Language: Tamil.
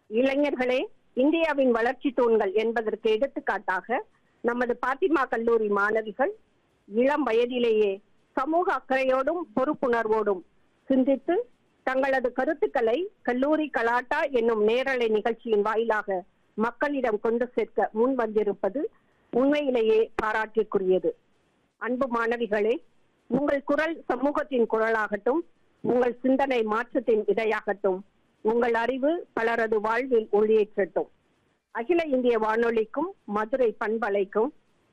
இளைஞர்களே இந்தியாவின் வளர்ச்சி தூண்கள் என்பதற்கு எடுத்துக்காட்டாக நமது பாத்திமா கல்லூரி மாணவிகள் இளம் வயதிலேயே சமூக அக்கறையோடும் பொறுப்புணர்வோடும் சிந்தித்து தங்களது கருத்துக்களை கல்லூரி கலாட்டா என்னும் நேரலை நிகழ்ச்சியின் வாயிலாக மக்களிடம் கொண்டு சேர்க்க முன் வந்திருப்பது உண்மையிலேயே பாராட்டிற்குரியது அன்பு மாணவிகளே உங்கள் குரல் சமூகத்தின் குரலாகட்டும் உங்கள் சிந்தனை மாற்றத்தின் இடையாகட்டும் உங்கள் அறிவு பலரது வாழ்வில் ஒளியேற்றட்டும் அகில இந்திய வானொலிக்கும் மதுரை பண்பலைக்கும்